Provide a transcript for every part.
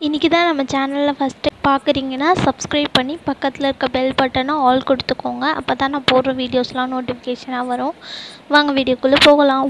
இன்றைக்கி தான் நம்ம சேனலில் ஃபஸ்ட்டு பார்க்குறீங்கன்னா சப்ஸ்கிரைப் பண்ணி பக்கத்தில் இருக்க பெல் பட்டனை ஆல் கொடுத்துக்கோங்க அப்போ தான் நான் போடுற வீடியோஸ்லாம் நோட்டிஃபிகேஷனாக வரும் வாங்க வீடியோக்குள்ளே போகலாம்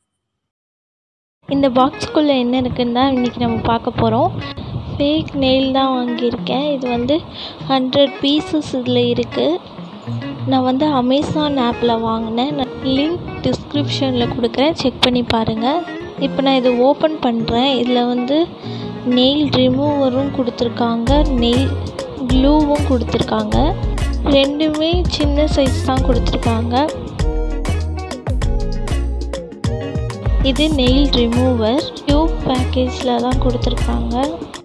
இந்த பாக்ஸ்க்குள்ளே என்ன இருக்குன்னு தான் இன்றைக்கி நம்ம பார்க்க போகிறோம் ஃபேக் நெயில் தான் வாங்கியிருக்கேன் இது வந்து ஹண்ட்ரட் பீசஸ் இதில் இருக்குது நான் வந்து அமேசான் ஆப்பில் வாங்கினேன் நான் லிங்க் டிஸ்கிரிப்ஷனில் கொடுக்குறேன் செக் பண்ணி பாருங்கள் இப்போ நான் இதை ஓப்பன் பண்ணுறேன் இதில் வந்து நெயில் ரிமூவரும் கொடுத்துருக்காங்க நெயில் க்ளூவும் கொடுத்துருக்காங்க ரெண்டுமே சின்ன சைஸ் தான் கொடுத்துருக்காங்க இது நெயில் ரிமூவர் டியூப் பேக்கேஜில் தான் கொடுத்துருக்காங்க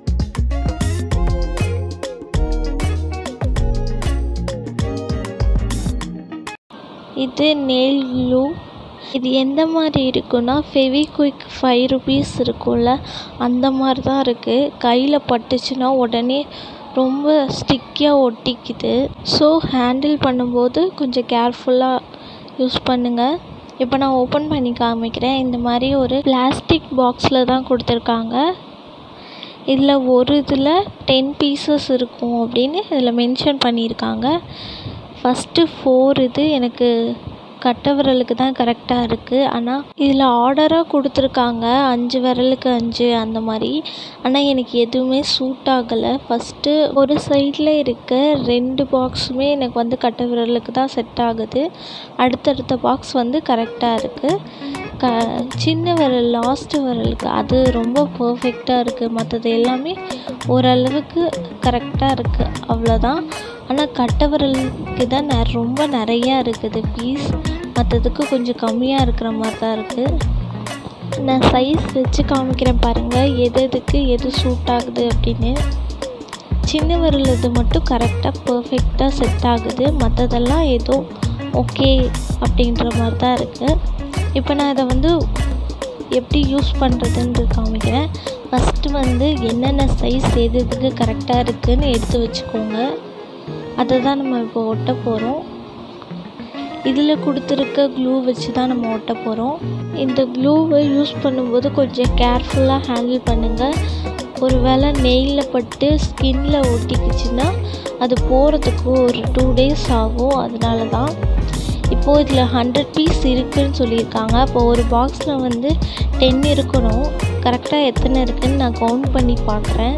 இது நெயில் க்ளூ இது எந்த மாதிரி இருக்குன்னா ஃபெவிக்விக் ஃபைவ் ருபீஸ் இருக்கும்ல அந்த மாதிரி தான் இருக்குது கையில் பட்டுச்சுன்னா உடனே ரொம்ப ஸ்டிக்கியாக ஒட்டிக்குது ஸோ ஹேண்டில் பண்ணும்போது கொஞ்சம் கேர்ஃபுல்லாக யூஸ் பண்ணுங்கள் இப்போ நான் ஓப்பன் பண்ணி காமிக்கிறேன் இந்த மாதிரி ஒரு பிளாஸ்டிக் பாக்ஸில் தான் கொடுத்துருக்காங்க இதில் ஒரு இதில் டென் பீசஸ் இருக்கும் அப்படின்னு இதில் மென்ஷன் பண்ணியிருக்காங்க ஃபஸ்ட்டு ஃபோர் இது எனக்கு கட்டை விரலுக்கு தான் கரெக்டாக இருக்குது ஆனால் இதில் ஆர்டராக கொடுத்துருக்காங்க அஞ்சு விரலுக்கு அஞ்சு அந்த மாதிரி ஆனால் எனக்கு எதுவுமே சூட் ஆகலை ஃபஸ்ட்டு ஒரு சைடில் இருக்க ரெண்டு பாக்ஸுமே எனக்கு வந்து கட்டை விரலுக்கு தான் செட் ஆகுது அடுத்தடுத்த பாக்ஸ் வந்து கரெக்டாக இருக்குது க சின்ன விரல் லாஸ்ட்டு விரலுக்கு அது ரொம்ப பர்ஃபெக்டாக இருக்குது மற்றது எல்லாமே ஓரளவுக்கு கரெக்டாக இருக்குது அவ்வளோதான் ஆனால் கட்டை விரலுக்கு தான் ந ரொம்ப நிறையா இருக்குது பீஸ் மற்றதுக்கு கொஞ்சம் கம்மியாக இருக்கிற மாதிரி தான் இருக்குது நான் சைஸ் வச்சு காமிக்கிறேன் பாருங்கள் எது எதுக்கு எது சூட் ஆகுது அப்படின்னு சின்ன விரல் இது மட்டும் கரெக்டாக பர்ஃபெக்டாக செட் ஆகுது மற்றதெல்லாம் ஏதோ ஓகே அப்படின்ற மாதிரி தான் இருக்குது இப்போ நான் இதை வந்து எப்படி யூஸ் பண்ணுறதுன்னு காமிக்கிறேன் ஃபஸ்ட்டு வந்து என்னென்ன சைஸ் எது எதுக்கு கரெக்டாக இருக்குதுன்னு எடுத்து வச்சுக்கோங்க அதை தான் நம்ம இப்போ ஒட்ட போகிறோம் இதில் கொடுத்துருக்க க்ளூ வச்சு தான் நம்ம ஒட்ட போகிறோம் இந்த க்ளூவை யூஸ் பண்ணும்போது கொஞ்சம் கேர்ஃபுல்லாக ஹேண்டில் பண்ணுங்கள் ஒரு வேளை நெயிலில் பட்டு ஸ்கின்ல ஒட்டிக்கிச்சுன்னா அது போகிறதுக்கு ஒரு டூ டேஸ் ஆகும் அதனால தான் இப்போது இதில் ஹண்ட்ரட் பீஸ் இருக்குதுன்னு சொல்லியிருக்காங்க அப்போ ஒரு பாக்ஸில் வந்து டென் இருக்கணும் கரெக்டாக எத்தனை இருக்குதுன்னு நான் கவுண்ட் பண்ணி பார்க்குறேன்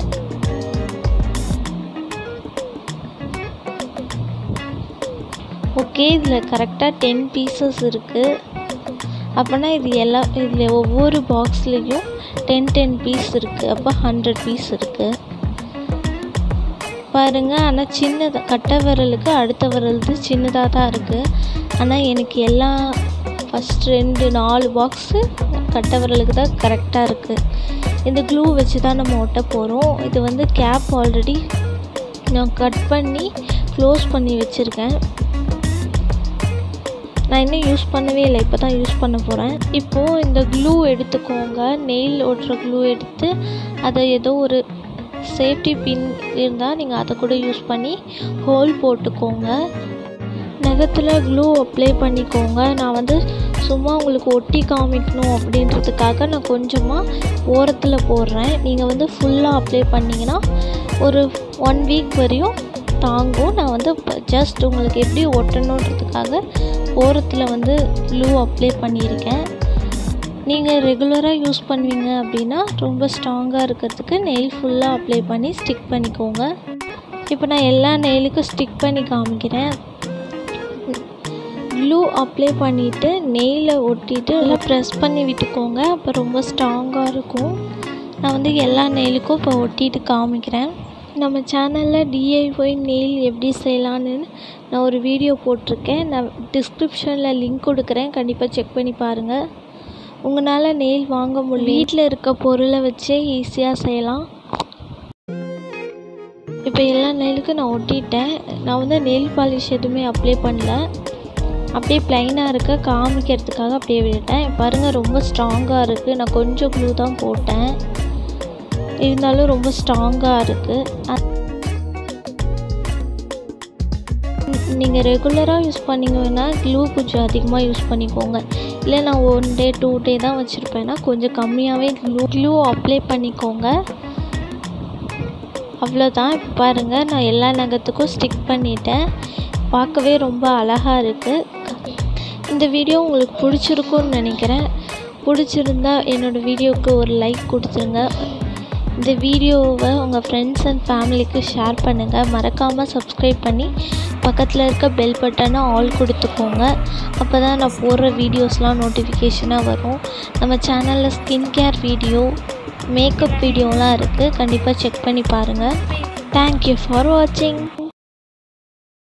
ஓகே இதில் கரெக்டாக டென் பீசஸ் இருக்குது அப்போனா இது எல்லா இதில் ஒவ்வொரு பாக்ஸ்லேயும் டென் டென் பீஸ் இருக்குது அப்போ ஹண்ட்ரட் பீஸ் இருக்குது பாருங்கள் ஆனால் சின்னதாக கட்டை விரலுக்கு அடுத்த விரலுக்கு சின்னதாக தான் இருக்குது ஆனால் எனக்கு எல்லா ஃபஸ்ட் ரெண்டு நாலு பாக்ஸு கட்டை விரலுக்கு தான் கரெக்டாக இருக்குது இந்த க்ளூ வச்சு தான் நம்ம ஒட்ட போகிறோம் இது வந்து கேப் ஆல்ரெடி நான் கட் பண்ணி க்ளோஸ் பண்ணி வச்சுருக்கேன் நான் இன்னும் யூஸ் பண்ணவே இல்லை இப்போ தான் யூஸ் பண்ண போகிறேன் இப்போது இந்த க்ளூ எடுத்துக்கோங்க நெயில் ஒட்டுற க்ளூ எடுத்து அதை ஏதோ ஒரு சேஃப்டி பின் இருந்தால் நீங்கள் அதை கூட யூஸ் பண்ணி ஹோல் போட்டுக்கோங்க நகத்தில் க்ளூ அப்ளை பண்ணிக்கோங்க நான் வந்து சும்மா உங்களுக்கு ஒட்டி காமிக்கணும் அப்படின்றதுக்காக நான் கொஞ்சமாக ஓரத்தில் போடுறேன் நீங்கள் வந்து ஃபுல்லாக அப்ளை பண்ணிங்கன்னா ஒரு ஒன் வீக் வரையும் தாங்கும் நான் வந்து ஜஸ்ட் உங்களுக்கு எப்படி ஒட்டணுன்றதுக்காக ஓரத்தில் வந்து க்ளூ அப்ளை பண்ணியிருக்கேன் நீங்கள் ரெகுலராக யூஸ் பண்ணுவீங்க அப்படின்னா ரொம்ப ஸ்ட்ராங்காக இருக்கிறதுக்கு நெயில் ஃபுல்லாக அப்ளை பண்ணி ஸ்டிக் பண்ணிக்கோங்க இப்போ நான் எல்லா நெயிலுக்கும் ஸ்டிக் பண்ணி காமிக்கிறேன் க்ளூ அப்ளை பண்ணிவிட்டு நெயிலை ஒட்டிட்டு நல்லா ப்ரெஸ் பண்ணி விட்டுக்கோங்க அப்போ ரொம்ப ஸ்ட்ராங்காக இருக்கும் நான் வந்து எல்லா நெயிலுக்கும் இப்போ ஒட்டிட்டு காமிக்கிறேன் நம்ம சேனலில் டிஐஒய் நெயில் எப்படி செய்யலான்னு நான் ஒரு வீடியோ போட்டிருக்கேன் நான் டிஸ்கிரிப்ஷனில் லிங்க் கொடுக்குறேன் கண்டிப்பாக செக் பண்ணி பாருங்கள் உங்களால் நெயில் வாங்க முடியும் வீட்டில் இருக்க பொருளை வச்சே ஈஸியாக செய்யலாம் இப்போ எல்லா நெயிலுக்கும் நான் ஒட்டிட்டேன் நான் வந்து நெயில் பாலிஷ் எதுவுமே அப்ளை பண்ணல அப்படியே ப்ளைனாக இருக்க காமிக்கிறதுக்காக அப்படியே விட்டுட்டேன் பாருங்கள் ரொம்ப ஸ்ட்ராங்காக இருக்குது நான் கொஞ்சம் க்ளூ தான் போட்டேன் இருந்தாலும் ரொம்ப ஸ்ட்ராங்காக இருக்குது நீங்கள் ரெகுலராக யூஸ் பண்ணிங்கன்னா க்ளூ கொஞ்சம் அதிகமாக யூஸ் பண்ணிக்கோங்க இல்லை நான் ஒன் டே டூ டே தான் வச்சுருப்பேன்னா கொஞ்சம் கம்மியாகவே க்ளூ க்ளூ அப்ளை பண்ணிக்கோங்க அவ்வளோதான் இப்போ பாருங்கள் நான் எல்லா நகத்துக்கும் ஸ்டிக் பண்ணிட்டேன் பார்க்கவே ரொம்ப அழகாக இருக்குது இந்த வீடியோ உங்களுக்கு பிடிச்சிருக்குன்னு நினைக்கிறேன் பிடிச்சிருந்தா என்னோடய வீடியோவுக்கு ஒரு லைக் கொடுத்துருங்க இந்த வீடியோவை உங்கள் ஃப்ரெண்ட்ஸ் அண்ட் ஃபேமிலிக்கு ஷேர் பண்ணுங்கள் மறக்காமல் சப்ஸ்கிரைப் பண்ணி பக்கத்தில் இருக்க பெல் பட்டனை ஆல் கொடுத்துக்கோங்க அப்போ தான் நான் போடுற வீடியோஸ்லாம் நோட்டிஃபிகேஷனாக வரும் நம்ம சேனலில் ஸ்கின் கேர் வீடியோ மேக்கப் வீடியோலாம் இருக்குது கண்டிப்பாக செக் பண்ணி பாருங்கள் தேங்க்யூ ஃபார் வாட்சிங்